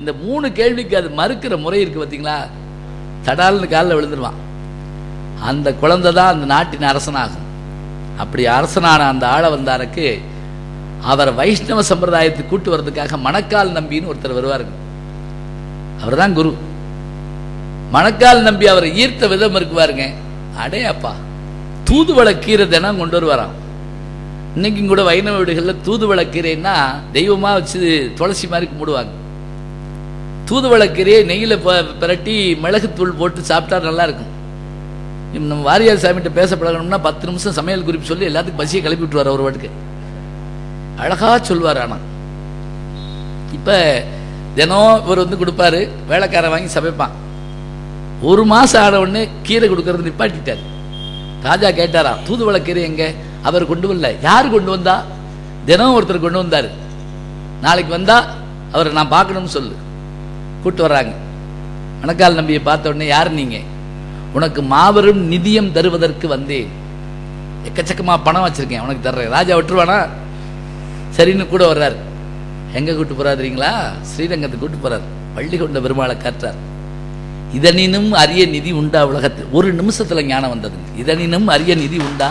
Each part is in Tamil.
இந்த மூணு கேள்விக்கு அது மறுக்கிற முறை இருக்கு பார்த்தீங்களா தடால்னு காலில் விழுந்துருவான் அந்த குழந்தை தான் அந்த நாட்டின் அரசனாகும் அப்படி அரசனான அந்த ஆள வந்தாருக்கு அவர் வைஷ்ணவ சம்பிரதாயத்துக்கு கூட்டு வர்றதுக்காக மணக்கால் நம்பின்னு ஒருத்தர் வருவாருங்க அவர் தான் குரு மணக்கால் நம்பி அவரை ஈர்த்த விதம் இருக்குவாருங்க அடே அப்பா தூதுவளை கீரை தினம் கொண்டு வருவாராம் இன்னைக்கும் கூட வைணவ வீடுகளில் தூதுவளை கீரைன்னா தெய்வமா வச்சு துளசி மாதிரி கும்பிடுவாங்க தூதுவளை கீரையை நெய்யில் ப- பிரட்டி மிளகுத்தூள் போட்டு சாப்பிட்டா நல்லா இருக்கும் இப்ப நம்ம வாரியார் சாமிகிட்ட பேச பழகணும்னா பத்து நிமிஷம் சமையல் குறிப்பு சொல்லி எல்லாத்துக்கும் பசியை கிளப்பி விட்டுருவார் ஒரு வாட்டுக்கு அழகா சொல்வார் ஆனா இப்ப தினம் இவர் வந்து கொடுப்பாரு வேலைக்காரன் வாங்கி சமைப்பான் ஒரு மாசம் ஆன உடனே கீரை கொடுக்கறது நிப்பாட்டிட்டார் ராஜா கேட்டாரா தூதுவளை கீரை எங்க அவர் கொண்டு வரல யார் கொண்டு வந்தா தினம் ஒருத்தர் கொண்டு வந்தாரு நாளைக்கு வந்தா அவரை நான் பார்க்கணும்னு சொல்லு கூட்டு வர்றாங்க மணக்கால் நம்பியை பார்த்த உடனே யார் நீங்க உனக்கு மாபெரும் நிதியம் தருவதற்கு வந்தேன் எக்கச்சக்கமா பணம் வச்சிருக்கேன் உனக்கு தர்றேன் ராஜா விட்டுருவானா சரின்னு கூட வர்றாரு எங்க கூட்டு போறாருங்களா ஸ்ரீரங்கத்துக்கு கூட்டு போறார் பள்ளி கொண்ட பெருமாளை காற்றார் இதனினும் அரிய நிதி உண்டா உலகத்தில் ஒரு நிமிஷத்துல ஞானம் வந்தது இதனினும் அரிய நிதி உண்டா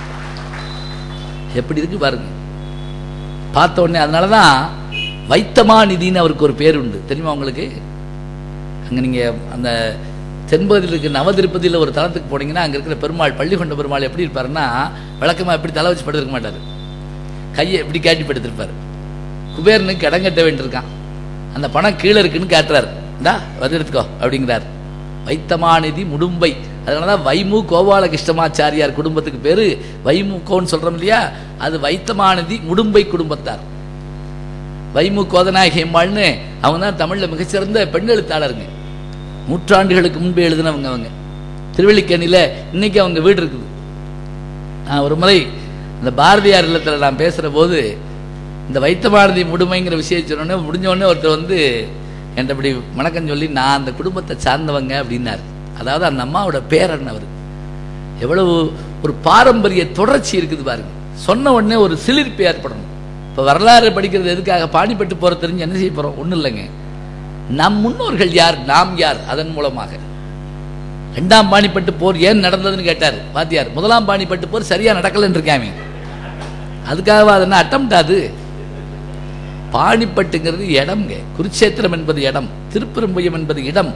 எப்படி இருக்கு பாருங்க பார்த்த உடனே அதனாலதான் வைத்தமா நிதின்னு அவருக்கு ஒரு பேர் உண்டு தெரியுமா உங்களுக்கு அங்க நீங்க அந்த தென்பகுதியில் இருக்க நவதிருப்பதியில் ஒரு தலத்துக்கு போனீங்கன்னா அங்க இருக்கிற பெருமாள் பள்ளி கொண்ட பெருமாள் எப்படி இருப்பாருன்னா வழக்கமா எப்படி தலை வச்சு படுத்திருக்க மாட்டாரு கையை இப்படி காட்டி படுத்திருப்பாரு குபேரனுக்கு இடம் கட்ட வேண்டியிருக்கான் அந்த பணம் கீழே இருக்குன்னு காட்டுறாரு இந்தா வந்து எடுத்துக்கோ அப்படிங்கிறார் வைத்தமாநிதி முடும்பை அதனாலதான் வைமு கோபாலகிருஷ்ணமாச்சாரியார் குடும்பத்துக்கு பேரு வைமுகோன்னு சொல்றோம் இல்லையா அது வைத்தமாநிதி முடும்பை குடும்பத்தார் வைமு கோதநாயகி அம்மாள்னு அவங்க தான் தமிழ்ல மிகச்சிறந்த பெண் எழுத்தாளருங்க நூற்றாண்டுகளுக்கு முன்பே எழுதினவங்க அவங்க திருவள்ளிக்கேணியில இன்னைக்கு அவங்க வீடு இருக்குது நான் ஒரு முறை இந்த பாரதியார் இல்லத்தில் நான் பேசுகிற போது இந்த வைத்தமானதி முடுமைங்கிற விஷயம் சொன்னோடனே முடிஞ்ச உடனே ஒருத்தர் வந்து என்கிட்ட இப்படி வணக்கம் சொல்லி நான் அந்த குடும்பத்தை சார்ந்தவங்க அப்படின்னார் அதாவது அந்த அம்மாவோட பேரன் அவர் எவ்வளவு ஒரு பாரம்பரிய தொடர்ச்சி இருக்குது பாருங்க சொன்ன உடனே ஒரு சிலிர்ப்பு ஏற்படணும் இப்போ வரலாறு படிக்கிறது எதுக்காக பாணிப்பட்டு போற தெரிஞ்சு என்ன செய்ய போறோம் ஒன்றும் இல்லைங்க நம் முன்னோர்கள் யார் நாம் யார் அதன் மூலமாக ரெண்டாம் பாணிப்பட்டு போர் ஏன் நடந்ததுன்னு கேட்டார் வாத்தியார் முதலாம் பாணிப்பட்டு போர் சரியா நடக்கலன்னு இருக்காமே அதுக்காக அது என்ன அட்டம் அது பாணிப்பட்டுங்கிறது இடம்ங்க குருட்சேத்திரம் என்பது இடம் திருப்பெரும்புயம் என்பது இடம்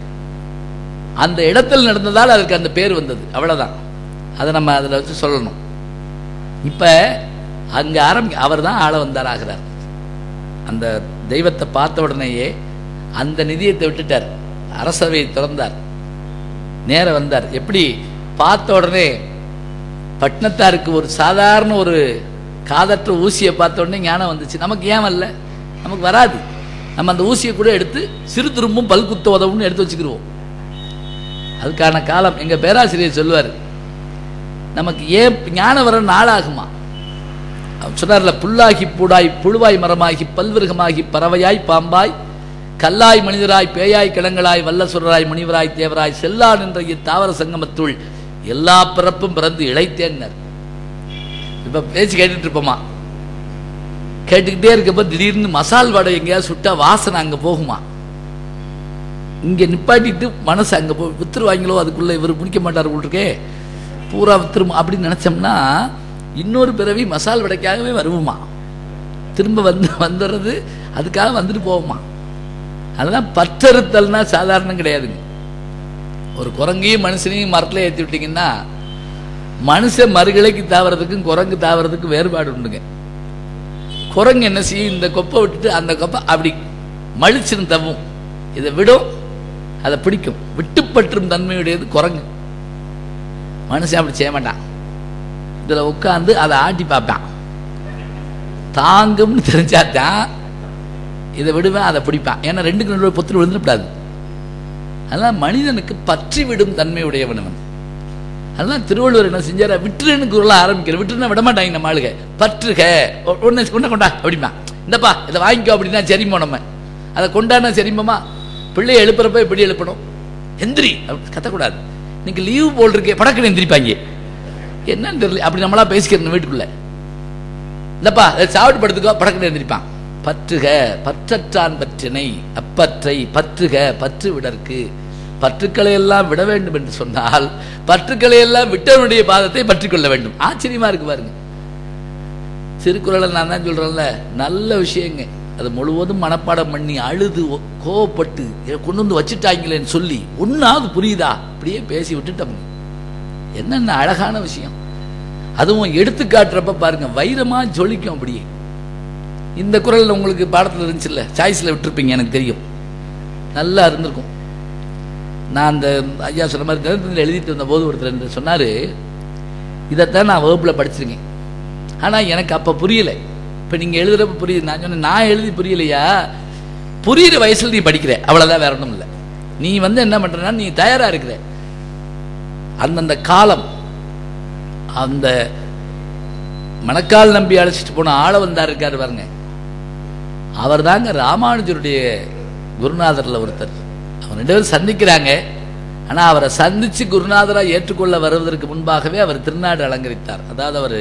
அந்த இடத்தில் நடந்ததால் அதுக்கு அந்த பேர் வந்தது அவ்வளவுதான் அதை நம்ம அதில் வச்சு சொல்லணும் இப்ப அங்க ஆரம்பி அவர் தான் ஆள வந்தார் ஆகிறார் அந்த தெய்வத்தை பார்த்த உடனேயே அந்த நிதியத்தை விட்டுட்டார் அரசவையை திறந்தார் நேர வந்தார் எப்படி பார்த்த உடனே பட்னத்தாருக்கு ஒரு சாதாரண ஒரு காதற்ற ஊசியை பார்த்த உடனே ஞானம் வந்துச்சு நமக்கு ஏன் வரல நமக்கு வராது நம்ம அந்த ஊசியை கூட எடுத்து சிறு துரும்பும் பல்குத்த உதவுன்னு எடுத்து வச்சுக்கிருவோம் அதுக்கான காலம் எங்க பேராசிரியர் சொல்லுவார் நமக்கு ஏன் ஞானம் வர நாளாகுமா அவர் சொன்னார்ல புல்லாகி பூடாய் புழுவாய் மரமாகி பல்விருகமாகி பறவையாய் பாம்பாய் கல்லாய் மனிதராய் பேயாய் கிடங்களாய் வல்லசுரராய் முனிவராய் தேவராய் செல்லா நின்ற இத்தாவர சங்கமத்துள் எல்லா பிறப்பும் பிறந்து இழைத்தேன்னர் இப்ப பேச்சு கேட்டுட்டு இருப்போமா கேட்டுக்கிட்டே இருக்கப்ப திடீர்னு மசால் வடை எங்கேயாவது சுட்டா வாசனை அங்க போகுமா இங்க நிப்பாட்டிட்டு மனசு அங்க போய் வித்துருவாங்களோ அதுக்குள்ள இவர் முடிக்க மாட்டார் இருக்கே பூரா வித்துருமா அப்படின்னு நினைச்சோம்னா இன்னொரு பிறவி மசால் வடைக்காகவே வருவோமா திரும்ப வந்து வந்துடுறது அதுக்காக வந்துட்டு போவோமா அதெல்லாம் பற்றறுத்தல்னா சாதாரணம் கிடையாதுங்க ஒரு குரங்கையும் மனுஷனையும் மரத்தில் ஏற்றி விட்டீங்கன்னா மனுஷன் மறுகிளைக்கு தாவறதுக்கும் குரங்கு தாவறதுக்கும் வேறுபாடு உண்டுங்க குரங்கு என்ன செய்யும் இந்த கொப்பை விட்டுட்டு அந்த கொப்பை அப்படி மழிச்சிரும் தவும் இதை விடும் அதை பிடிக்கும் விட்டுப்பற்றும் தன்மையுடையது குரங்கு மனுஷன் அப்படி செய்ய மாட்டான் இதில் உட்காந்து அதை ஆட்டி பார்ப்பான் தாங்கும்னு தெரிஞ்சாதான் இதை விடுவேன் அதை பிடிப்பான் ஏன்னா ரெண்டுக்கு நடுவில் பொத்துல விழுந்துடக்கூடாது அதெல்லாம் மனிதனுக்கு பற்றி விடும் தன்மையுடையவன் அவன் அதெல்லாம் திருவள்ளுவர் என்ன செஞ்சார விட்டுருன்னு குரல ஆரம்பிக்கிற விட்டுருன்னா விட மாட்டாங்க நம்ம ஆளுக பற்றுக ஒன்னு கொண்டா கொண்டா அப்படிமா இந்தப்பா இதை வாங்கிக்கோ அப்படின்னா சரிமோ நம்ம அதை கொண்டானா சரிமமா பிள்ளைய எழுப்புறப்ப எப்படி எழுப்பணும் எந்திரி அப்படி கத்தக்கூடாது இன்னைக்கு லீவு போல் இருக்கே படக்குன்னு எந்திரிப்பாங்க என்னன்னு தெரியல அப்படி நம்மளா பேசிக்கிறோம் வீட்டுக்குள்ள இல்லப்பா இதை சாப்பிட்டு படுத்துக்கோ படக்குன்னு எந்திரிப்பான் பற்றுக பற்றற்றான் பற்றினை அப்பற்றை பற்றுக பற்று விடற்கு பற்றுக்களை எல்லாம் விட வேண்டும் என்று சொன்னால் பற்றுக்களை எல்லாம் விட்டவனுடைய பாதத்தை பற்றிக்கொள்ள வேண்டும் ஆச்சரியமா இருக்கு பாருங்க திருக்குறளை நான் தான் சொல்றேன்ல நல்ல விஷயங்க அது முழுவதும் மனப்பாடம் பண்ணி அழுது ஒ- கோவப்பட்டு இதை கொண்டு வந்து வச்சுட்டாங்களேன்னு சொல்லி ஒன்னாவது புரியுதா அப்படியே பேசி விட்டுட்டோம் என்னென்ன அழகான விஷயம் அதுவும் எடுத்து காட்டுறப்ப பாருங்க வைரமா ஜொலிக்கும் அப்படியே இந்த குரல் உங்களுக்கு பாடத்தில் இருந்துச்சுல்ல சாய்ஸில் விட்டுருப்பீங்க எனக்கு தெரியும் நல்லா இருந்திருக்கும் நான் அந்த ஐயா சொன்ன மாதிரி தினத்தந்தில் எழுதிட்டு வந்த போது ஒருத்தர் என்று சொன்னார் இதைத்தான் நான் வகுப்பில் படிச்சிருக்கேன் ஆனால் எனக்கு அப்போ புரியலை இப்போ நீங்கள் எழுதுறப்ப புரியுது நான் சொன்னேன் நான் எழுதி புரியலையா புரியுற வயசில் நீ படிக்கிற அவ்வளோதான் வேற ஒன்றும் இல்லை நீ வந்து என்ன பண்ணுறனா நீ தயாராக இருக்கிற அந்தந்த காலம் அந்த மணக்கால் நம்பி அழைச்சிட்டு போன ஆள வந்தார் இருக்காரு பாருங்க அவர் தாங்க ராமானுஜருடைய குருநாதர்ல ஒருத்தர் அவர் ரெண்டு பேரும் சந்திக்கிறாங்க ஆனா அவரை சந்திச்சு குருநாதரா ஏற்றுக்கொள்ள வருவதற்கு முன்பாகவே அவர் திருநாடு அலங்கரித்தார் அதாவது அவர்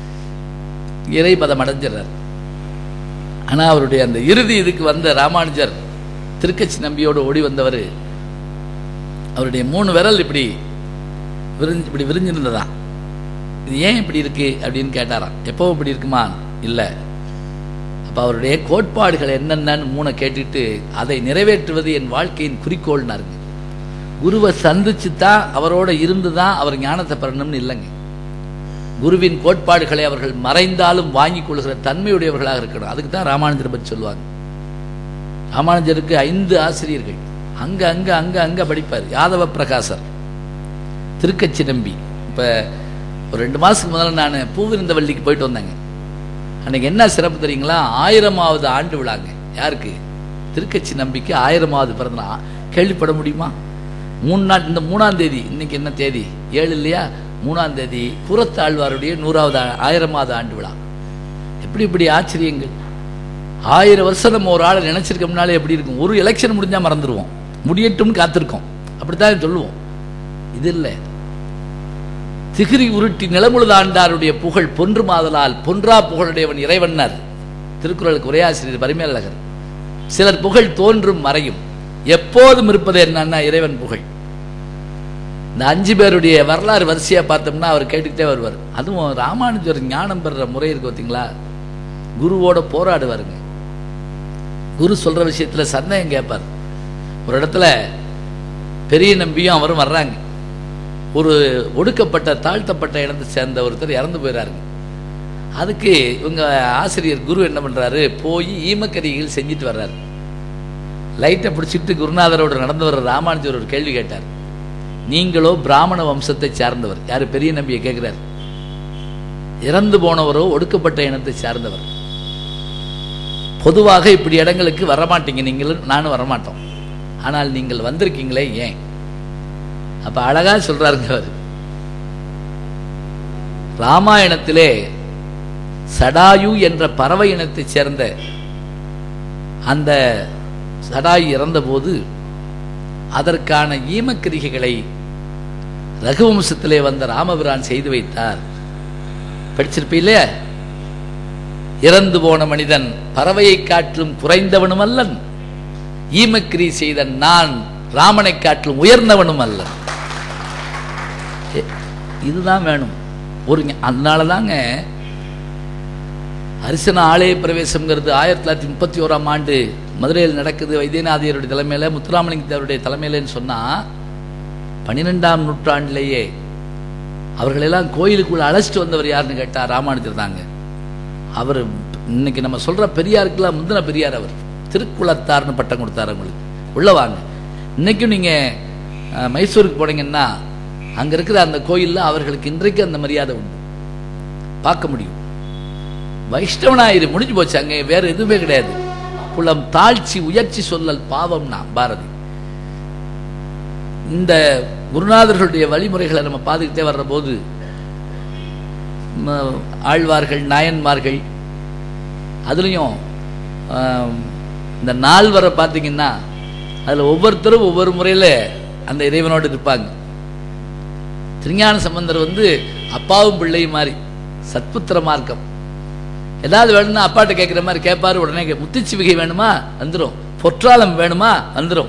இறைபதம் அடைஞ்சிடறார் ஆனா அவருடைய அந்த இறுதி இதுக்கு வந்த ராமானுஜர் திருக்கச்சி நம்பியோடு ஓடி வந்தவர் அவருடைய மூணு விரல் இப்படி விரிஞ்சு இப்படி விரிஞ்சிருந்ததா இது ஏன் இப்படி இருக்கு அப்படின்னு கேட்டாராம் எப்போ இப்படி இருக்குமா இல்லை அப்ப அவருடைய கோட்பாடுகள் என்னென்னு மூணை கேட்டுட்டு அதை நிறைவேற்றுவது என் வாழ்க்கையின் குறிக்கோள்னாருங்க குருவை சந்திச்சு தான் அவரோட இருந்து தான் அவர் ஞானத்தை பெறணும்னு இல்லைங்க குருவின் கோட்பாடுகளை அவர்கள் மறைந்தாலும் வாங்கிக் கொள்கிற தன்மையுடையவர்களாக இருக்கணும் அதுக்கு தான் ராமானுஜரை பற்றி சொல்லுவாங்க ராமானுஜருக்கு ஐந்து ஆசிரியர்கள் அங்க அங்க அங்க அங்க படிப்பார் யாதவ பிரகாசர் திருக்கச்சி நம்பி இப்போ ஒரு ரெண்டு மாதத்துக்கு முதல்ல நான் பூவிருந்தவல்லிக்கு போயிட்டு வந்தேங்க அன்னைக்கு என்ன சிறப்பு தெரியுங்களா ஆயிரமாவது ஆண்டு விழாங்க யாருக்கு திருக்கச்சி நம்பிக்கை ஆயிரமாவது பிறந்தனா கேள்விப்பட முடியுமா மூணு நாள் இந்த மூணாம் தேதி இன்னைக்கு என்ன தேதி ஏழு இல்லையா மூணாம் தேதி புறத்தாழ்வாருடைய நூறாவது ஆ- ஆயிரமாவது ஆண்டு விழா எப்படி இப்படி ஆச்சரியங்கள் ஆயிரம் வருஷம் நம்ம ஒரு ஆளை நினைச்சிருக்கோம்னாலே எப்படி இருக்கும் ஒரு எலெக்ஷன் முடிஞ்சா மறந்துடுவோம் முடியட்டும்னு காத்திருக்கோம் அப்படித்தான் சொல்லுவோம் இது இல்லை திகிரி உருட்டி நிலமுழுதாண்டாருடைய புகழ் பொன்று மாதலால் பொன்றா புகழுடையவன் இறைவன்னர் திருக்குறளுக்கு உரையாசிரியர் பரிமேலழகர் சிலர் புகழ் தோன்றும் மறையும் எப்போதும் இருப்பது என்னன்னா இறைவன் புகழ் இந்த அஞ்சு பேருடைய வரலாறு வரிசையா பார்த்தோம்னா அவர் கேட்டுக்கிட்டே வருவார் அதுவும் ராமானுஜர் ஞானம் பெறுற முறை இருக்கு பார்த்தீங்களா குருவோட போராடுவாருங்க குரு சொல்ற விஷயத்துல சந்தேகம் கேட்பார் ஒரு இடத்துல பெரிய நம்பியும் அவரும் வர்றாங்க ஒரு ஒடுக்கப்பட்ட தாழ்த்தப்பட்ட இடத்தை சேர்ந்த ஒருத்தர் இறந்து போயிறாருங்க அதுக்கு இவங்க ஆசிரியர் குரு என்ன பண்றாரு போய் ஈமக்கரிகள் செஞ்சுட்டு வர்றாரு லைட்டை பிடிச்சிட்டு குருநாதரோடு நடந்து வர்ற ராமானுஜர் ஒரு கேள்வி கேட்டார் நீங்களோ பிராமண வம்சத்தை சார்ந்தவர் யாரு பெரிய நம்பியை கேட்கிறார் இறந்து போனவரோ ஒடுக்கப்பட்ட இனத்தை சார்ந்தவர் பொதுவாக இப்படி இடங்களுக்கு வரமாட்டீங்க நீங்களும் நானும் வரமாட்டோம் ஆனால் நீங்கள் வந்திருக்கீங்களே ஏன் அப்ப அழகா சொல்றாருங்க அவர் ராமாயணத்திலே சடாயு என்ற பறவை இனத்தைச் சேர்ந்த அந்த சடாயு இறந்தபோது அதற்கான ஈமக்கிரிகைகளை ரகுவம்சத்திலே வந்த ராமபிரான் செய்து வைத்தார் படிச்சிருப்பீங்களே இறந்து போன மனிதன் பறவையை காட்டிலும் குறைந்தவனும் அல்லன் ஈமக்கிரி செய்த நான் ராமனை காட்டிலும் உயர்ந்தவனும் அல்லன் எ- இதுதான் வேணும் ஒரு ஞ- அதனால தாங்க அரிசன ஆலய பிரவேசம்ங்கிறது ஆயிரத்தி தொள்ளாயிரத்தி முப்பத்தி ஓராம் ஆண்டு மதுரையில் நடக்குது வைத்தியநாதியருடைய தலைமையில் முத்துராமலிங்க தேவருடைய தலைமையிலன்னு சொன்னா பன்னிரெண்டாம் நூற்றாண்டிலேயே அவர்களெல்லாம் கோயிலுக்குள்ள அழைச்சிட்டு வந்தவர் யாருன்னு கேட்டா ராமானுஜர் தாங்க அவர் இன்னைக்கு நம்ம சொல்ற பெரியாருக்கெல்லாம் முந்தின பெரியார் அவர் திருக்குளத்தார்னு பட்டம் கொடுத்தாரு அவங்களுக்கு உள்ள வாங்க இன்னைக்கும் நீங்க அஹ், மைசூருக்கு போனீங்கன்னா அங்க இருக்கிற அந்த கோயில்ல அவர்களுக்கு இன்றைக்கு அந்த மரியாதை உண்டு பார்க்க முடியும் வைஷ்ணவனாயிரு முடிஞ்சு போச்சு அங்கே வேற எதுவுமே கிடையாது குலம் தாழ்ச்சி உயர்ச்சி சொல்லல் பாவம்னா பாரதி இந்த குருநாதர்களுடைய வழிமுறைகளை நம்ம பார்த்துக்கிட்டே வர்ற போது ம, ஆழ்வார்கள் நாயன்மார்கள் அதுலேயும் இந்த நால்வரை பார்த்தீங்கன்னா அதில் ஒவ்வொருத்தரும் ஒவ்வொரு முறையில் அந்த இறைவனோடு இருப்பாங்க திருஞான சம்பந்தர் வந்து அப்பாவும் பிள்ளையும் மாதிரி சத்புத்திர மார்க்கம் ஏதாவது வேணும்னா அப்பாட்ட கேட்குற மாதிரி கேட்பாரு உடனே கே- முத்துச்சிவிகை வேணுமா வந்துடும் பொற்றாளம் வேணுமா வந்துடும்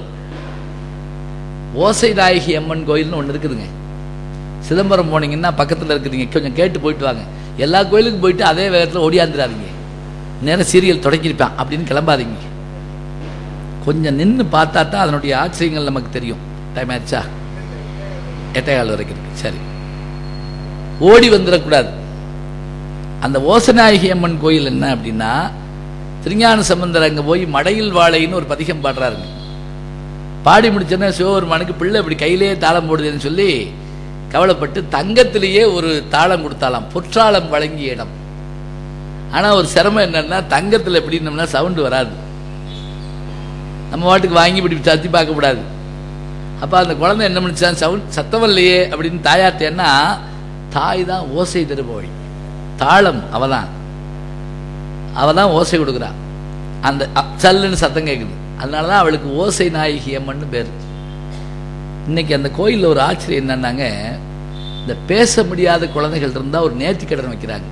ஓசை நாயகி அம்மன் கோயில்னு ஒன்று இருக்குதுங்க சிதம்பரம் போனீங்கன்னா பக்கத்தில் இருக்குதுங்க கொஞ்சம் கேட்டு போயிட்டு வாங்க எல்லா கோயிலுக்கும் போயிட்டு அதே வேகத்தில் ஓடியாந்துடாதீங்க நேரம் சீரியல் தொடக்கியிருப்பான் அப்படின்னு கிளம்பாதீங்க கொஞ்சம் நின்று பார்த்தா தான் அதனுடைய ஆச்சரியங்கள் நமக்கு தெரியும் டைம் ஆச்சா எட்டையாள் வரைக்கும் இருக்கு சரி ஓடி வந்துடக்கூடாது அந்த ஓசநாயகி அம்மன் கோயில் என்ன அப்படின்னா திருஞான சம்பந்தர் அங்கே போய் மடையில் வாழைன்னு ஒரு பதிகம் பாடுறாருங்க பாடி முடிச்சோன்னா சிவபெருமானுக்கு பிள்ளை இப்படி கையிலேயே தாளம் போடுதுன்னு சொல்லி கவலைப்பட்டு தங்கத்திலேயே ஒரு தாளம் கொடுத்தாலாம் பொற்றாளம் வழங்கிய இடம் ஆனா ஒரு சிரமம் என்னன்னா தங்கத்துல எப்படின்னம்னா சவுண்டு வராது நம்ம வாட்டுக்கு வாங்கி இப்படி சத்தி பார்க்க கூடாது அப்ப அந்த குழந்தை என்ன பண்ணிச்சான் சவுண்ட் சத்தம் இல்லையே அப்படின்னு தாயார்ட்டேன்னா தாய் தான் ஓசை தருபவள் தாளம் அவதான் அவ தான் ஓசை கொடுக்குறா அந்த அ- சல்லுன்னு சத்தம் கேட்குது அதனால தான் அவளுக்கு ஓசை நாயகி அம்மன்னு பேர் இன்னைக்கு அந்த கோயிலில் ஒரு ஆச்சரியம் என்னன்னாங்க இந்த பேச முடியாத குழந்தைகள் இருந்தால் ஒரு நேர்த்திக்கடன் வைக்கிறாங்க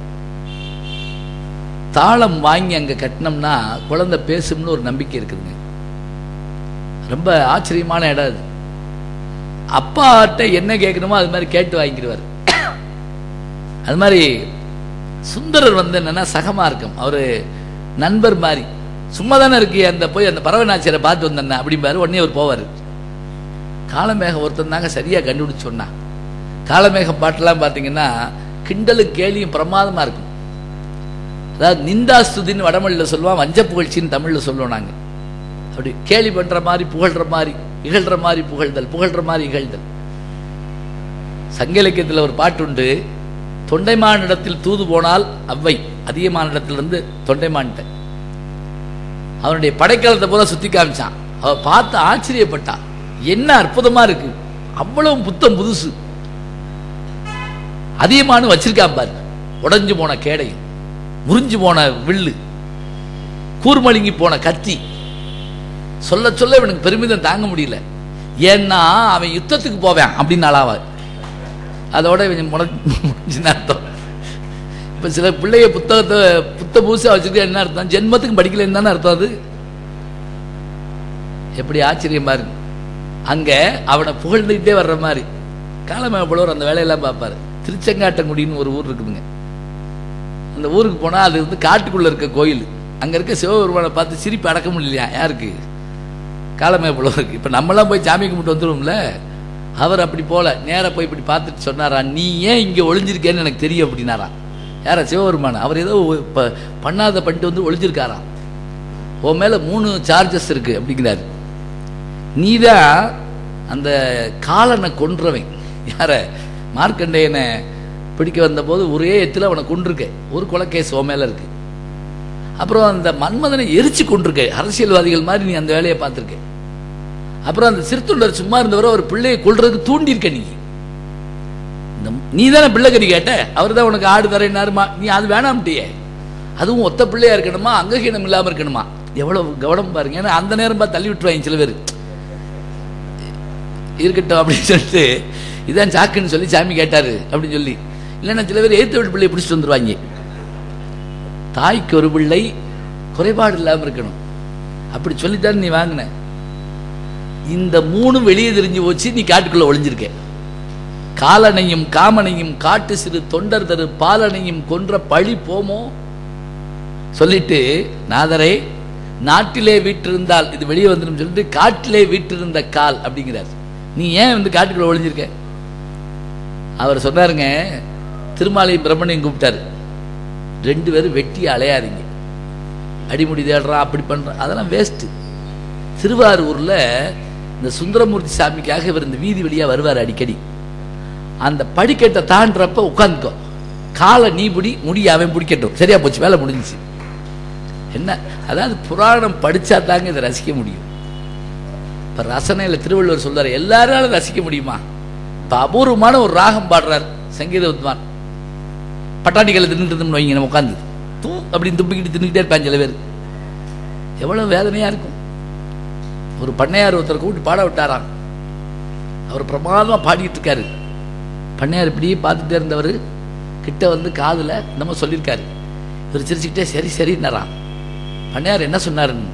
தாளம் வாங்கி அங்கே கட்டினோம்னா குழந்தை பேசும்னு ஒரு நம்பிக்கை இருக்குதுங்க ரொம்ப ஆச்சரியமான இடம் அது அப்பாட்ட என்ன கேட்கணுமோ அது மாதிரி கேட்டு வாங்கிடுவார் அது மாதிரி சுந்தரர் வந்து என்னன்னா சகமா இருக்கும் அவரு நண்பர் மாதிரி சும்மா தானே இருக்கு அந்த போய் அந்த பறவை நாச்சியரை பார்த்து வந்தேன் அப்படிம்பாரு உடனே அவர் போவார் காலமேகம் ஒருத்தன் தாங்க சரியா கண்டுபிடிச்சு சொன்னான் காலமேகம் பாட்டெல்லாம் பார்த்தீங்கன்னா கிண்டலும் கேலியும் பிரமாதமா இருக்கும் அதாவது நிந்தாஸ்துதின்னு வடமொழியில் சொல்லுவான் வஞ்ச புகழ்ச்சின்னு தமிழில் சொல்லுவோம் நாங்க அப்படி கேலி பண்ற மாதிரி புகழ்ற மாதிரி இகழ்ற மாதிரி புகழ்தல் புகழ்ற மாதிரி இகழ்தல் சங்க இலக்கியத்தில் ஒரு பாட்டு உண்டு தொண்டைமானிடத்தில் தூது போனால் அவ்வை அதிகமானிடத்திலிருந்து தொண்டைமான்ட்ட அவனுடைய படைக்கலத்தை போல சுத்தி காமிச்சான் அவ பார்த்து ஆச்சரியப்பட்டா என்ன அற்புதமா இருக்கு அவ்வளவு புத்தம் புதுசு அதிகமானு வச்சிருக்கான் பாரு உடைஞ்சு போன கேடையும் முறிஞ்சு போன வில்லு கூர்மழுங்கி போன கத்தி சொல்ல சொல்ல இவனுக்கு பெருமிதம் தாங்க முடியல ஏன்னா அவன் யுத்தத்துக்கு போவேன் அப்படின்னு அழாவ அதோட இவன் முடிஞ்சுன்னு அர்த்தம் இப்ப சில பிள்ளைய புத்தகத்தை புத்த பூசா வச்சுட்டு என்ன அர்த்தம் ஜென்மத்துக்கு படிக்கலன்னு தானே அர்த்தம் அது எப்படி ஆச்சரியம் பாருங்க அங்க அவனை புகழ்ந்துக்கிட்டே வர்ற மாதிரி காலமேக புலவர் அந்த வேலையெல்லாம் பார்ப்பாரு திருச்செங்காட்டங்குடின்னு ஒரு ஊர் இருக்குதுங்க அந்த ஊருக்கு போனா அது வந்து காட்டுக்குள்ள இருக்க கோயில் அங்க இருக்க சிவபெருமானை பார்த்து சிரிப்பு அடக்க முடியலையா யாருக்கு காலமே புலவருக்கு இப்ப நம்மளாம் போய் சாமி கும்பிட்டு வந்துருவோம்ல அவர் அப்படி போல நேரா போய் இப்படி பார்த்துட்டு சொன்னாரா நீ ஏன் இங்க ஒளிஞ்சிருக்கேன்னு எனக்கு தெரியும் அப்படின்னாராம் யாரா சிவபெருமான் அவர் ஏதோ ப- பண்ணாத பண்ணிட்டு வந்து ஒளிஞ்சிருக்காராம் உன் மேல மூணு சார்ஜஸ் இருக்கு அப்படிங்கிறாரு நீதான் அந்த காலனை கொன்றவன் யார மார்க்கண்டேயனை பிடிக்க வந்தபோது ஒரே எத்துல அவனை கொண்டிருக்க ஒரு கொலைக்கேஸ் உன் மேல இருக்கு அப்புறம் அந்த மன்மதனை எரிச்சு கொண்டிருக்க அரசியல்வாதிகள் மாதிரி நீ அந்த வேலையை பார்த்திருக்க அப்புறம் அந்த சிறுத்தொண்டர் சும்மா இருந்தவரை ஒரு பிள்ளையை கொல்றதுக்கு தூண்டியிருக்க நீ இந்த நீ தானே பிள்ளை கறி கேட்ட அவர் தான் உனக்கு ஆடு தரேன்னாருமா நீ அது வேணாம்ட்டியே அதுவும் ஒத்த பிள்ளையா இருக்கணுமா அங்ககீனம் இல்லாம இருக்கணுமா எவ்வளவு கவனம் பாருங்க ஏன்னா அந்த நேரம் பார்த்து தள்ளி விட்டுருவாங்க சில பேர் இருக்கட்டும் அப்படின்னு சொல்லிட்டு இதான் சாக்குன்னு சொல்லி சாமி கேட்டாரு அப்படின்னு சொல்லி இல்லைன்னா சில பேர் ஏத்து வீட்டு பிள்ளையை பிடிச்சிட்டு வந்துருவாங்க தாய்க்கு ஒரு பிள்ளை குறைபாடு இல்லாம இருக்கணும் அப்படி சொல்லித்தான் நீ வாங்கின இந்த மூணு வெளியே தெரிஞ்சு போச்சு நீ காட்டுக்குள்ள ஒளிஞ்சிருக்க காலனையும் காமனையும் காட்டு சிறு தொண்டர் தரு பாலனையும் கொன்ற பழி போமோ சொல்லிட்டு நாதரே நாட்டிலே வீற்றிருந்தால் இது வெளியே வந்துடும் சொல்லிட்டு காட்டிலே வீற்றிருந்த கால் அப்படிங்கிறார் நீ ஏன் வந்து காட்டுக்குள்ள ஒளிஞ்சிருக்க அவர் சொன்னாருங்க திருமாலையும் பிரம்மனையும் கூப்பிட்டாரு ரெண்டு பேரும் வெட்டி அலையாதீங்க அடிமுடி தேடுறான் அப்படி பண்றான் அதெல்லாம் வேஸ்ட் திருவாரூர்ல இந்த சுந்தரமூர்த்தி சாமிக்காக இவர் இந்த வீதி வழியா வருவார் அடிக்கடி அந்த படிக்கட்டை தாண்டுறப்ப உட்காந்துக்கோ காலை நீ பிடி முடி அவன் பிடிக்கட்டும் சரியா போச்சு வேலை முடிஞ்சுச்சு என்ன அதாவது புராணம் படிச்சா தாங்க இதை ரசிக்க முடியும் இப்ப ரசனையில திருவள்ளுவர் சொல்றாரு எல்லாராலும் ரசிக்க முடியுமா இப்ப அபூர்வமான ஒரு ராகம் பாடுறார் சங்கீத வித்வான் பட்டாணிகளை தின்னுட்டு இருந்தோம்னு வைங்க நம்ம உட்காந்து தூ அப்படின்னு துப்பிக்கிட்டு தின்னுக்கிட்டே இருப்பாங்க சில பேர் எவ்வளவு வேதனையா இருக்கும் ஒரு பண்ணையார் ஒருத்தர் கூப்பிட்டு பாட விட்டாராம் அவர் பிரமாதமா பாடிட்டு இருக்காரு பண்ணையார் இப்படியே பார்த்துட்டே இருந்தவர் கிட்ட வந்து காதுல நம்ம சொல்லியிருக்காரு இவர் சிரிச்சுக்கிட்டே சரி சரின்னாராம் பண்ணையார் என்ன சொன்னாருன்னு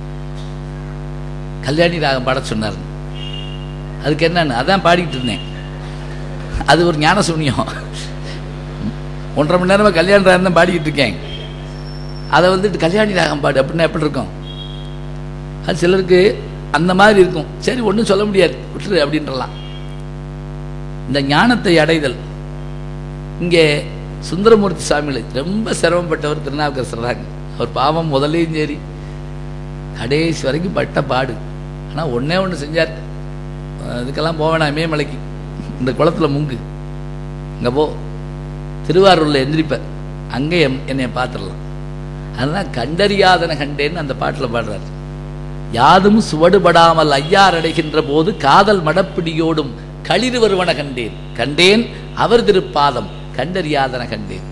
கல்யாணி ராகம் பாட சொன்னார் அதுக்கு என்னன்னு அதான் பாடிக்கிட்டு இருந்தேன் அது ஒரு ஞான சூனியம் ஒன்றரை மணி நேரமா கல்யாண ராகம் தான் பாடிக்கிட்டு இருக்கேன் அதை வந்துட்டு கல்யாணி ராகம் பாடு அப்படின்னா எப்படி இருக்கும் அது சிலருக்கு அந்த மாதிரி இருக்கும் சரி ஒன்றும் சொல்ல முடியாது விட்டுரு அப்படின்றலாம் இந்த ஞானத்தை அடைதல் இங்கே சுந்தரமூர்த்தி சுவாமிகள் ரொம்ப சிரமப்பட்டவர் திருநாவுக்கரசர் தாங்க அவர் பாவம் முதல்லையும் சரி கடைசி வரைக்கும் பட்ட பாடு ஆனால் ஒண்ணே ஒன்று செஞ்சார் அஹ் இதுக்கெல்லாம் போக வேணாம் இமயமலைக்கு இந்த குளத்துல முங்கு அங்கே போ திருவாரூரில் எந்திரிப்ப அங்கே எம் என்னை பார்த்துடலாம் அதுதான் கண்டறியாதன கண்டேன்னு அந்த பாட்டில் பாடுறாரு யாதும் சுவடுபடாமல் ஐயார் அடைகின்ற போது காதல் மடப்பிடியோடும் களிறு வருவன கண்டேன் கண்டேன் அவர் திருப்பாதம் கண்டறியாதன கண்டேன்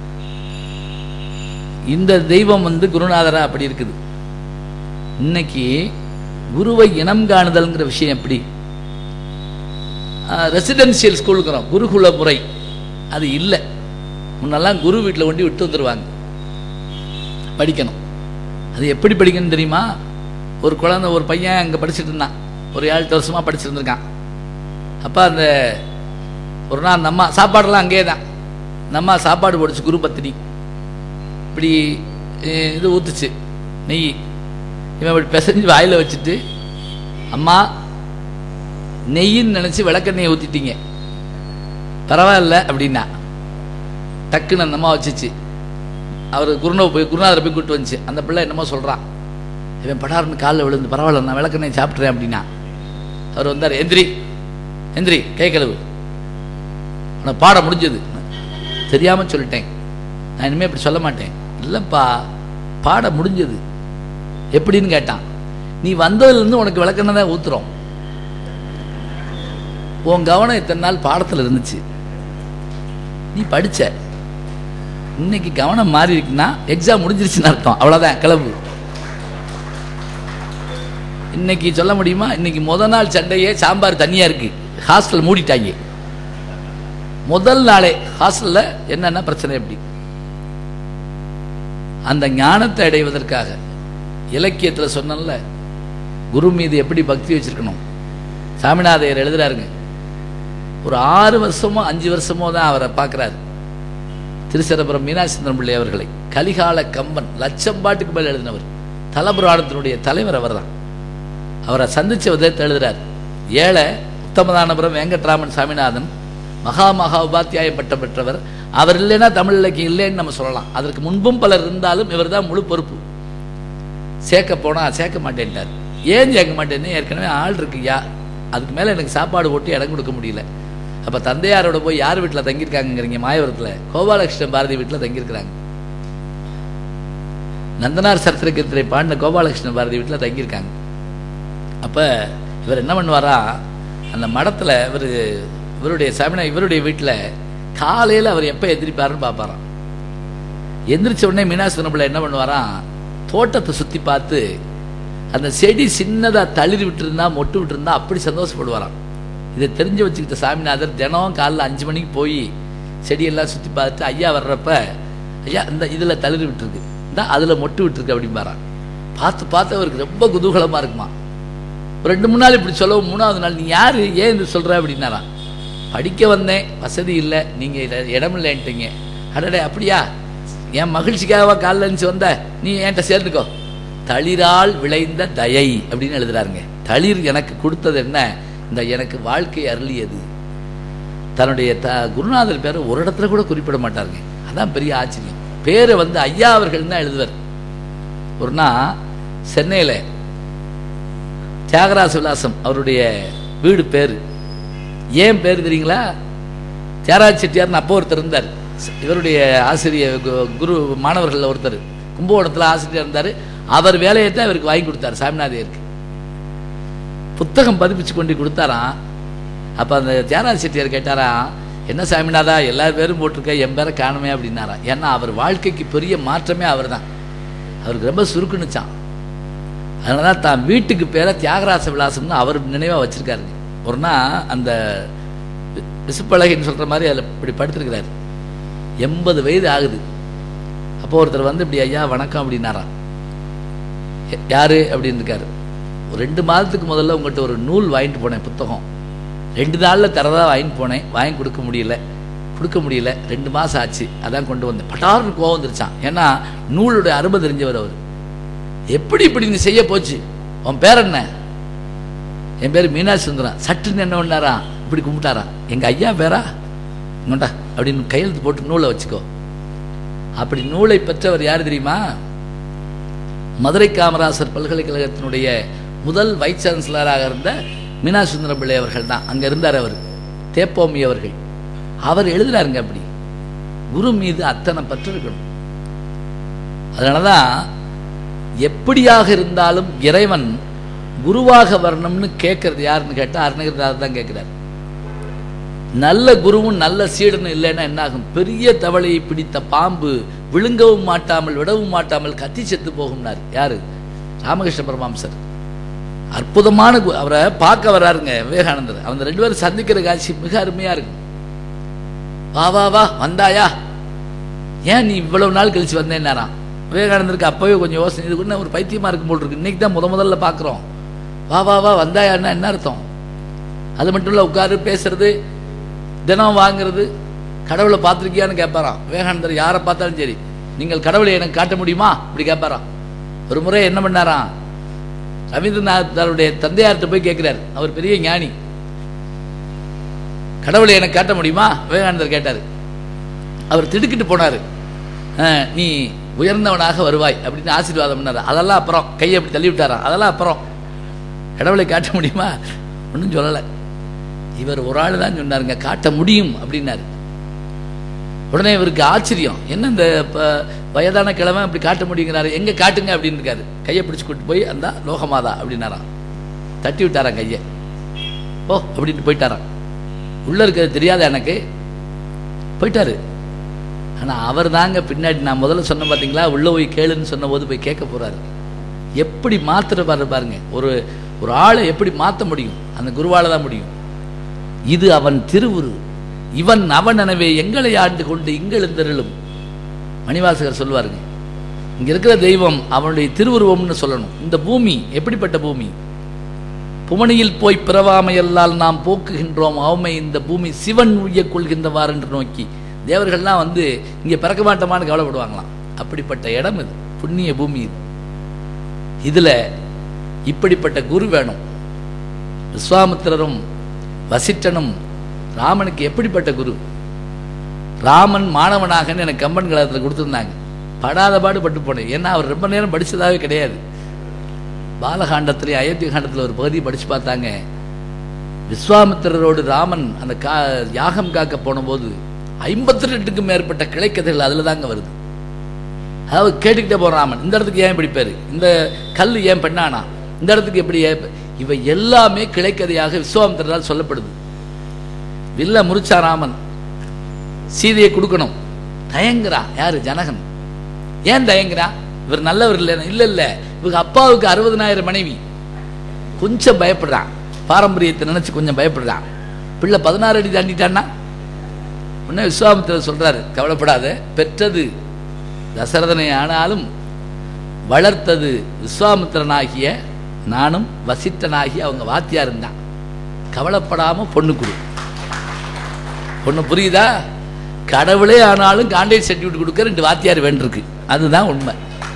இந்த தெய்வம் வந்து குருநாதரா அப்படி இருக்குது இன்னைக்கு குருவை இனம் காணுதல்ங்கிற விஷயம் எப்படி ரெசிடென்சியல் ஸ்கூலுக்குறோம் குருகுல முறை அது இல்லை முன்னெல்லாம் குரு வீட்டில் கொண்டு விட்டு வந்துருவாங்க படிக்கணும் அது எப்படி படிக்கணும் தெரியுமா ஒரு குழந்தை ஒரு பையன் அங்கே படிச்சுட்டு இருந்தான் ஒரு ஏழு எட்டு வருஷமாக படிச்சிருந்துருக்கான் அப்போ அந்த ஒரு நாள் அந்த அம்மா சாப்பாடெல்லாம் அங்கேயே தான் அந்த அம்மா சாப்பாடு போடுச்சு குரு பத்தினி இப்படி அஹ், இது ஊத்துச்சு நெய் இவன் இப்படி பிசைஞ்சு வாயில் வச்சுட்டு அம்மா நெய்யின்னு நினச்சி விளக்கெண்ணெய் ஊற்றிட்டீங்க பரவாயில்ல அப்படின்னா டக்குன்னு அந்த அம்மா வச்சுச்சு அவர் குருனை போய் குருநாதரை போய் கூட்டு வந்துச்சு அந்த பிள்ளை என்னமோ சொல்கிறான் இவன் படார்னு காலில் விழுந்து பரவாயில்ல நான் விளக்கெண்ணெய் சாப்பிட்றேன் அப்படின்னா அவர் வந்தார் எந்திரி எந்திரி கை கழுவு உனக்கு பாட முடிஞ்சது தெரியாமல் சொல்லிட்டேன் நான் இனிமேல் இப்படி சொல்ல மாட்டேன் இல்லைப்பா பாட முடிஞ்சது எப்படின்னு கேட்டான் நீ வந்ததுலேருந்து உனக்கு விளக்கெண்ணெய் தான் ஊத்துறோம் உன் கவனம் இத்தனை நாள் பாடத்தில் இருந்துச்சு நீ படிச்ச இன்னைக்கு கவனம் மாறி இருக்குன்னா எக்ஸாம் முடிஞ்சிருச்சுன்னு அர்த்தம் அவ்வளோதான் கிளம்பு இன்னைக்கு சொல்ல முடியுமா இன்னைக்கு முத நாள் சண்டையே சாம்பார் தனியா இருக்கு ஹாஸ்டல் மூடிட்டாங்க முதல் நாளே ஹாஸ்டல்ல என்னென்ன பிரச்சனை எப்படி அந்த ஞானத்தை அடைவதற்காக இலக்கியத்துல சொன்னல குரு மீது எப்படி பக்தி வச்சிருக்கணும் சாமிநாதையர் எழுதுறாருங்க ஒரு ஆறு வருஷமோ அஞ்சு வருஷமோ தான் அவரை பார்க்குறாரு திருச்சிரபுரம் மீனாட்சிந்தரம் பிள்ளை அவர்களை கலிகால கம்பன் லட்சம் பாட்டுக்கு மேல் எழுதினவர் தலபுராணத்தினுடைய தலைவர் அவர்தான் அவரை சந்திச்ச விதத்தை எழுதுறார் ஏழை உத்தமதானபுரம் வெங்கட்ராமன் சாமிநாதன் மகா மகா உபாத்தியாய பட்டம் பெற்றவர் அவர் இல்லைன்னா தமிழ் இலக்கியம் இல்லைன்னு நம்ம சொல்லலாம் அதற்கு முன்பும் பலர் இருந்தாலும் இவர் தான் முழு பொறுப்பு சேர்க்க போனா சேர்க்க மாட்டேன்ட்டார் ஏன் சேர்க்க மாட்டேன்னு ஏற்கனவே ஆள் இருக்குயா அதுக்கு மேலே எனக்கு சாப்பாடு போட்டு இடம் கொடுக்க முடியல அப்போ தந்தையாரோட போய் யார் வீட்டில் தங்கியிருக்காங்கங்கிறீங்க மாயவரத்தில் கோபாலகிருஷ்ணன் பாரதி வீட்டில் தங்கியிருக்கிறாங்க நந்தனார் சரித்திரக்கத்திரை பாடின கோபாலகிருஷ்ணன் பாரதி வீட்டில் தங்கியிருக்காங்க அப்போ இவர் என்ன பண்ணுவாரா அந்த மடத்தில் இவர் இவருடைய சமண இவருடைய வீட்டில் காலையில் அவர் எப்போ எந்திரிப்பாருன்னு பார்ப்பாராம் எந்திரிச்ச உடனே மீனாட்சி பிள்ளை என்ன பண்ணுவாராம் தோட்டத்தை சுற்றி பார்த்து அந்த செடி சின்னதாக தளிர் விட்டுருந்தா மொட்டு விட்டுருந்தா அப்படி சந்தோஷப்படுவாராம் இதை தெரிஞ்சு வச்சுக்கிட்ட சாமிநாதர் தினம் காலைல அஞ்சு மணிக்கு போய் செடியெல்லாம் சுற்றி பார்த்துட்டு ஐயா வர்றப்ப ஐயா இந்த இதில் தளிர் விட்டுருக்கு இந்த அதில் மொட்டு விட்டுருக்கு அப்படிம்பாராம் பார்த்து பார்த்து அவருக்கு ரொம்ப குதூகலமாக இருக்குமா ஒரு ரெண்டு மூணு நாள் இப்படி சொல்லவும் மூணாவது நாள் நீ யார் ஏன் இது சொல்கிற அப்படின்னாராம் படிக்க வந்தேன் வசதி இல்லை நீங்கள் இடம் இல்லைன்ட்டீங்க அடடே அப்படியா என் மகிழ்ச்சிக்காக காலைல இருந்துச்சு வந்த நீ என்கிட்ட சேர்ந்துக்கோ தளிரால் விளைந்த தயை அப்படின்னு எழுதுறாருங்க தளிர் எனக்கு கொடுத்தது என்ன இந்த எனக்கு வாழ்க்கை அருளியது தன்னுடைய த குருநாதர் பேரை ஒரு இடத்துல கூட குறிப்பிட மாட்டாருங்க அதான் பெரிய ஆச்சரியம் பேரை வந்து ஐயா அவர்கள் தான் எழுதுவார் ஒரு நாள் சென்னையில் தியாகராஜ விலாசம் அவருடைய வீடு பேர் ஏன் பேர் தெரியுங்களா தியாகராஜ செட்டியார்னு அப்போ ஒருத்தர் இருந்தார் இவருடைய ஆசிரியர் கு- குரு மாணவர்கள் ஒருத்தர் கும்பகோணத்தில் ஆசிரியர் இருந்தார் அவர் வேலையை தான் இவருக்கு வாங்கி கொடுத்தார் சாமிநாதையருக்கு புத்தகம் பதிப்பிச்சு கொண்டு கொடுத்தாராம் அப்போ அந்த தியாகராஜ செட்டியார் கேட்டாராம் என்ன சாமிநாதா எல்லா பேரும் போட்டிருக்க என் பேரை காணுமே அப்படின்னாராம் ஏன்னா அவர் வாழ்க்கைக்கு பெரிய மாற்றமே அவர் தான் அவருக்கு ரொம்ப சுருக்குனுச்சான் அதனால தான் தான் வீட்டுக்கு பேரை தியாகராச விலாசம்னு அவர் நினைவாக வச்சிருக்காருங்க ஒரு நாள் அந்த வி- விசுப்பழகின்னு சொல்கிற மாதிரி அதில் இப்படி படுத்திருக்கிறாரு எண்பது வயது ஆகுது அப்போ ஒருத்தர் வந்து இப்படி ஐயா வணக்கம் அப்படின்னாராம் "ய- யாரு அப்படின்னு இருக்காரு ஒரு ரெண்டு மாதத்துக்கு முதல்ல உங்கள்கிட்ட ஒரு நூல் வாங்கிட்டு போனேன் புத்தகம் ரெண்டு நாளில் தரதா வாங்கிட்டு போனேன் வாங்கி கொடுக்க முடியல கொடுக்க முடியல ரெண்டு மாதம் ஆச்சு அதான் கொண்டு வந்தேன் பட்டாருன்னு கோவம் வந்துருச்சான் ஏன்னா நூலுடைய அருமை தெரிஞ்சவர் அவர் எப்படி இப்படி நீ செய்ய போச்சு உன் பேர் என்ன என் பேர் மீனாட்சி சுந்தரம் சட்டுன்னு என்ன பண்ணாரா இப்படி கும்பிட்டாரா எங்கள் ஐயா பேரா இங்கோண்டா அப்படின்னு கையெழுத்து போட்டு நூலை வச்சுக்கோ அப்படி நூலை பெற்றவர் யார் தெரியுமா மதுரை காமராசர் பல்கலைக்கழகத்தினுடைய முதல் வைஸ் சான்சலராக இருந்த மீனாட்சி சுந்தரம் பிள்ளை அவர்கள் தான் அங்கே இருந்தார் அவர் தேப்போமி அவர்கள் அவர் எழுதுறாருங்க அப்படி குரு மீது அத்தனை பற்று இருக்கணும் அதனால தான் எப்படியாக இருந்தாலும் இறைவன் குருவாக வரணும்னு கேட்கறது யாருன்னு கேட்டால் அருணகிரிநாதர் தான் கேட்கிறார் நல்ல குருவும் நல்ல சீடனும் இல்லைன்னா என்ன ஆகும் பெரிய தவளையை பிடித்த பாம்பு விழுங்கவும் மாட்டாமல் விடவும் மாட்டாமல் கத்தி செத்து போகும்னார் யாரு ராமகிருஷ்ண பரமாம்சர் அற்புதமான கு- அவரை பார்க்க வராருங்க விவேகானந்தர் அவங்க ரெண்டு பேரும் சந்திக்கிற காட்சி மிக அருமையா இருக்கும் வா வா வா வந்தாயா ஏன் நீ இவ்வளவு நாள் கழிச்சு வந்தேன்னாராம் விவேகானந்தருக்கு அப்பவே கொஞ்சம் யோசனை இது கூட ஒரு பைத்தியமா இருக்கும் போல் இருக்கு இன்னைக்கு தான் முத முதல்ல பார்க்குறோம் வா வா வா வந்தாயான்னா என்ன அர்த்தம் அது மட்டும் இல்லை உட்காரு பேசுறது தினம் வாங்குறது கடவுளை பார்த்துருக்கியான்னு கேட்பாராம் விவேகானந்தர் யாரை பார்த்தாலும் சரி நீங்கள் கடவுளை எனக்கு காட்ட முடியுமா இப்படி கேட்பாராம் ஒரு முறை என்ன பண்ணாராம் ரவீந்திரநாத்தாருடைய தந்தையார்கிட்ட போய் கேட்கிறார் அவர் பெரிய ஞானி கடவுளை எனக்கு காட்ட முடியுமா விவேகானந்தர் கேட்டார் அவர் திடுக்கிட்டு போனார் நீ உயர்ந்தவனாக வருவாய் அப்படின்னு ஆசீர்வாதம் பண்ணார் அதெல்லாம் அப்புறம் கையை அப்படி தள்ளி விட்டாராம் அதெல்லாம் அப்புறம் கடவுளை காட்ட முடியுமா ஒன்றும் சொல்லலை இவர் ஒரு ஆள் தான் சொன்னாருங்க காட்ட முடியும் அப்படின்னாரு உடனே இவருக்கு ஆச்சரியம் என்ன இந்த ப- வயதான கிழமை அப்படி காட்ட முடியுங்கிறாரு எங்க காட்டுங்க அப்படின்னு இருக்காரு கையை பிடிச்சு கூட்டு போய் அந்த லோகமாதா அப்படின்னாராம் தட்டி விட்டாராம் கையை ஓ அப்படின்ட்டு போயிட்டாராம் உள்ள இருக்கிறது தெரியாத எனக்கு போயிட்டாரு ஆனா அவர் தாங்க பின்னாடி நான் முதல்ல சொன்ன பாத்தீங்களா உள்ள போய் கேளுன்னு சொன்ன போது போய் கேட்க போறாரு எப்படி மாத்துற பாரு பாருங்க ஒரு ஒரு ஆளை எப்படி மாத்த முடியும் அந்த குருவால தான் முடியும் இது அவன் திருவுரு இவன் அவன் எனவே எங்களை ஆண்டு கொண்டு இங்கெழுந்தருளும் மணிவாசகர் சொல்லுவாருங்க இங்க இருக்கிற தெய்வம் அவனுடைய திருவுருவம்னு சொல்லணும் இந்த பூமி எப்படிப்பட்ட பூமி புமணியில் போய் பிறவாமையல்லால் நாம் போக்குகின்றோம் அவமை இந்த பூமி சிவன் உய்ய கொள்கின்றவார் என்று நோக்கி தேவர்கள்லாம் வந்து இங்க பிறக்க மாட்டோமான்னு கவலைப்படுவாங்களாம் அப்படிப்பட்ட இடம் இது புண்ணிய பூமி இது இதுல இப்படிப்பட்ட குரு வேணும் விஸ்வாமித்திரரும் வசிட்டனும் ராமனுக்கு எப்படிப்பட்ட குரு ராமன் மாணவனாகன்னு எனக்கு கம்பன் கழகத்தில் கொடுத்துருந்தாங்க படாத பாடு பட்டு போனேன் ஏன்னா அவர் ரொம்ப நேரம் படிச்சதாவே கிடையாது பாலகாண்டத்திலே அயோத்தி காண்டத்தில் ஒரு பகுதி படிச்சு பார்த்தாங்க விஸ்வாமித்திரரோடு ராமன் அந்த கா யாகம் காக்க போனபோது ஐம்பத்தி ரெண்டுக்கும் மேற்பட்ட கிளைக்கதைகள் அதில் தாங்க வருது அதாவது கேட்டுக்கிட்டே போறான் ராமன் இந்த இடத்துக்கு ஏன் இப்படி பேரு இந்த கல் ஏன் பெண்ணானா இந்த இடத்துக்கு எப்படி ஏன் பெ- இவை எல்லாமே கிளைக்கதையாக விஸ்வாமித்திரரால் சொல்லப்படுது வில்ல முறிச்சா ராமன் சீதையை கொடுக்கணும் தயங்குறா யாரு ஜனகன் ஏன் தயங்குறா இவர் நல்லவர் இல்லை இல்ல இல்ல இவங்க அப்பாவுக்கு அறுபதனாயிரம் மனைவி கொஞ்சம் பயப்படுறான் பாரம்பரியத்தை நினைச்சு கொஞ்சம் பயப்படுறான் பிள்ளை பதினாறு அடி தாண்டிட்டான்னா உடனே விஸ்வாமித்திரர் சொல்றாரு கவலைப்படாத பெற்றது தசரதனை ஆனாலும் வளர்த்தது விஸ்வாமித்திரனாகிய நானும் வசிட்டனாகிய அவங்க வாத்தியார் இருந்தான் கவலைப்படாம பொண்ணு கொடு பொண்ணு புரியுதா கடவுளே ஆனாலும் கான்ட்ராக்ட் சர்டிஃபிகேட் கொடுக்க ரெண்டு வாத்தியார் வேண்டியிருக்கு அதுதான் உண்மை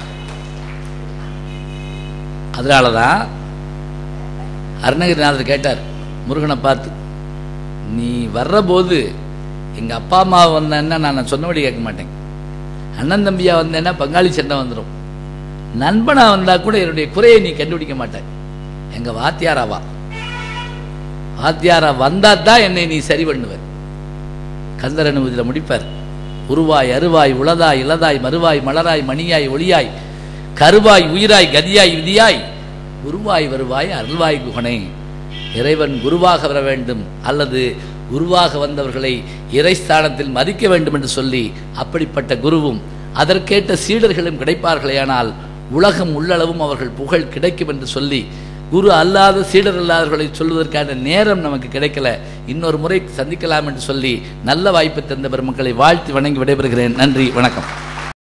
அதனால தான் அருணகிரிநாதர் கேட்டார் முருகனை பார்த்து நீ வர்ற போது எங்க அப்பா அம்மா வந்தேன்னா நான் சொன்னபடி கேட்க மாட்டேன் அண்ணன் தம்பியா வந்தேன்னா பங்காளி சண்டை வந்துடும் நண்பனா வந்தா கூட என்னுடைய குறையை நீ கண்டுபிடிக்க மாட்ட எங்க வாத்தியாராவா வாத்தியாரா வந்தா தான் என்னை நீ சரி பண்ணுவ கந்தர் அனுபவத்தில் முடிப்பார் உருவாய் அருவாய் உளதாய் இளதாய் மறுவாய் மலராய் மணியாய் ஒளியாய் கருவாய் உயிராய் கதியாய் விதியாய் குருவாய் வருவாய் அருள்வாய் குகனே இறைவன் குருவாக வர வேண்டும் அல்லது குருவாக வந்தவர்களை இறைஸ்தானத்தில் மதிக்க வேண்டும் என்று சொல்லி அப்படிப்பட்ட குருவும் அதற்கேற்ற சீடர்களும் கிடைப்பார்களேயானால் உலகம் உள்ளளவும் அவர்கள் புகழ் கிடைக்கும் என்று சொல்லி குரு அல்லாத சீடர் அல்லாதவர்களை சொல்வதற்கான நேரம் நமக்கு கிடைக்கல இன்னொரு முறை சந்திக்கலாம் என்று சொல்லி நல்ல வாய்ப்பு தந்த பெருமக்களை வாழ்த்தி வணங்கி விடைபெறுகிறேன் நன்றி வணக்கம்